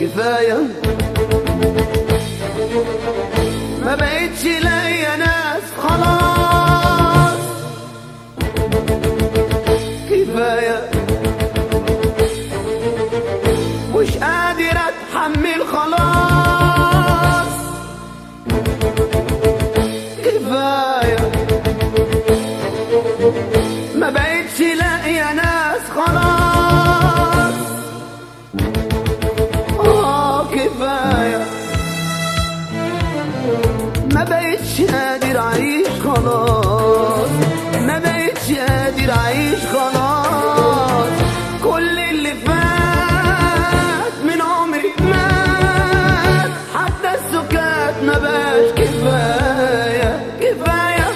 كفاية ما بقتش لاقية ناس خلاص كفاية مش قادر اتحمل خلاص كفاية ما بقتش لاقية ناس خلاص اه كفاية ما بقتش قادر اعيش خلاص ما بقتش قادر اعيش خلاص كل اللي فات من عمري مات حتى السكات ما بقاش كفاية كفاية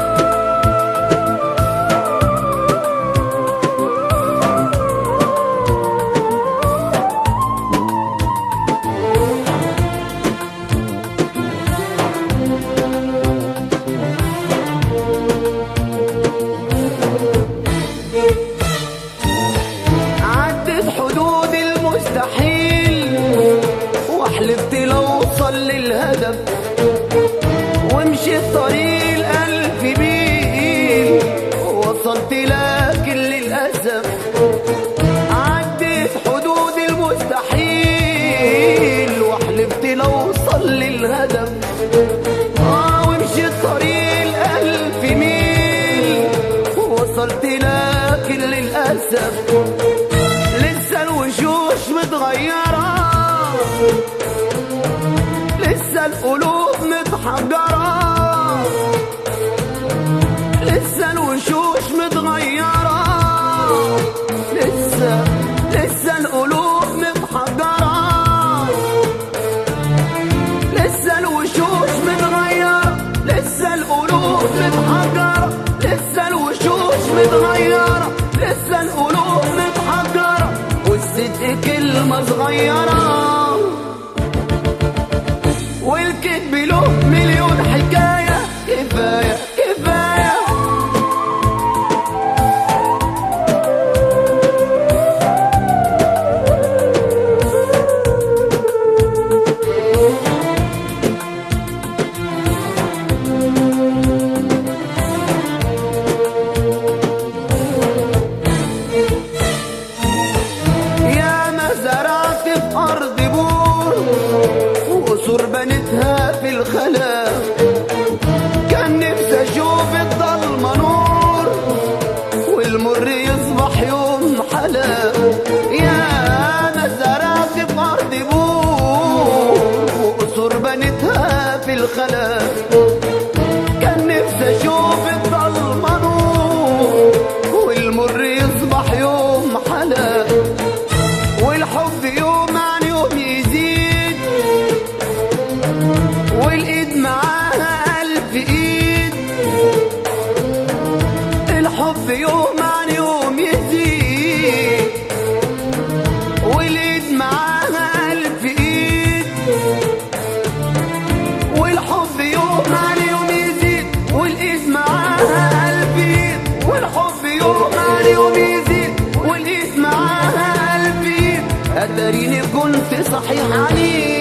عدت حدود المستحيل وحلفت لو اوصل للهدف ومشيت طريق الألف ميل وصلت لكن للأسف عدت حدود المستحيل وحلفت لو اوصل للهدف آه ومشيت طريق الألف ميل ووصلت لكن للأسف لسه الوشوش متغيرة لسه القلوب متحجرة لسه الوشوش متغيرة لسه لسه القلوب متحجرة لسه الوشوش متغيرة لسه القلوب متحجرة لسه الوشوش متغيرة لسه القلوب متحجرة والصدق كلمة صغيرة والكذب له مليون حكاية كفاية كفاية يا ما زرعت في أرض بور وقصور بنتها في الخلا كان نفسي أشوف الضلمة نور والمر يصبح يوم حلا يا ما زرعت في أرض بور وقصور بنتها في الخلا كان نفسي أشوف الضلمة نور والمر يصبح يوم حلا والحب يوم عن يوم يزيد والايد معاها الف ايد الحب يوم عن يوم يزيد والايد معاها الف ايد والحب يوم عن يوم يزيد والايد معاها الف ايد والحب يوم عن يوم يزيد والايد معاها الف ايد اتاريني كنت صحيح عليه